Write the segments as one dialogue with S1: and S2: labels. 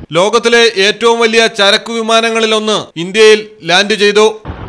S1: ലോകത്തിലെ ഏറ്റവും വലിയ ചരക്കു വിമാനങ്ങളിലൊന്ന് ഇന്ത്യയിൽ ലാൻഡ് ചെയ്തു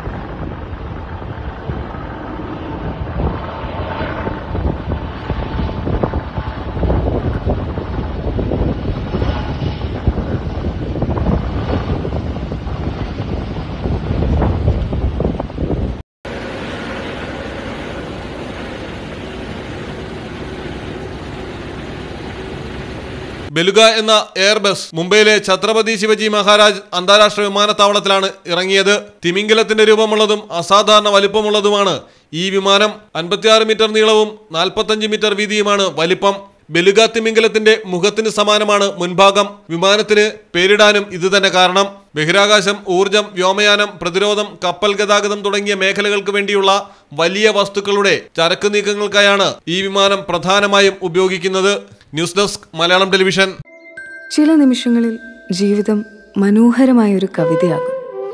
S1: ബെലുഗ എന്ന എയർബസ് മുംബൈയിലെ ഛത്രപതി ശിവജി മഹാരാജ് അന്താരാഷ്ട്ര വിമാനത്താവളത്തിലാണ് ഇറങ്ങിയത് തിമിംഗലത്തിന്റെ രൂപമുള്ളതും അസാധാരണ വലിപ്പമുള്ളതുമാണ് ഈ വിമാനം അൻപത്തിയാറ് മീറ്റർ നീളവും നാൽപ്പത്തഞ്ച് മീറ്റർ വീതിയുമാണ് വലിപ്പം ബെലുഗ തിമിംഗലത്തിന്റെ മുഖത്തിന് സമാനമാണ് മുൻഭാഗം വിമാനത്തിന് പേരിടാനും ഇതുതന്നെ കാരണം ബഹിരാകാശം ഊർജം വ്യോമയാനം പ്രതിരോധം കപ്പൽ ഗതാഗതം തുടങ്ങിയ മേഖലകൾക്ക് വേണ്ടിയുള്ള വലിയ വസ്തുക്കളുടെ ചരക്ക് നീക്കങ്ങൾക്കായാണ് ഈ വിമാനം പ്രധാനമായും ഉപയോഗിക്കുന്നത് ന്യൂസ് ഡെസ്ക് മലയാളം ടെലിവിഷൻ
S2: ചില നിമിഷങ്ങളിൽ ജീവിതം മനോഹരമായ ഒരു കവിതയാകും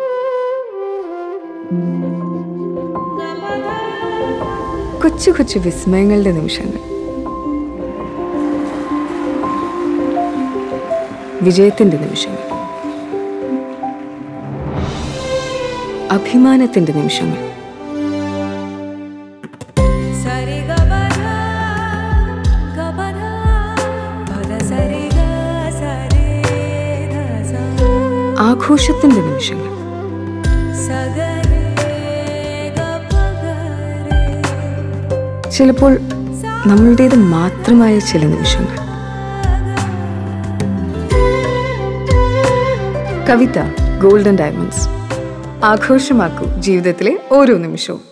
S2: കൊച്ചു കൊച്ചു വിസ്മയങ്ങളുടെ നിമിഷങ്ങൾ വിജയത്തിന്റെ നിമിഷങ്ങൾ അഭിമാനത്തിന്റെ നിമിഷങ്ങൾ
S3: സരി ഗ പ ധ ഗ പ ധ പ ധ സരി ഗ സരി ധ സ
S2: ആഘോഷത്തിന്റെ നിമിഷങ്ങൾ
S3: സ ഗ രെ ഗ പ ഗ രെ
S2: ചിലപ്പോൾ നമ്മളുടേത് മാത്രമായ ചില നിമിഷങ്ങൾ കവിത ഗോൾഡൻ ഡയമണ്ട്സ് ആഘോഷമാക്കൂ ജീവിതത്തിലെ ഓരോ നിമിഷവും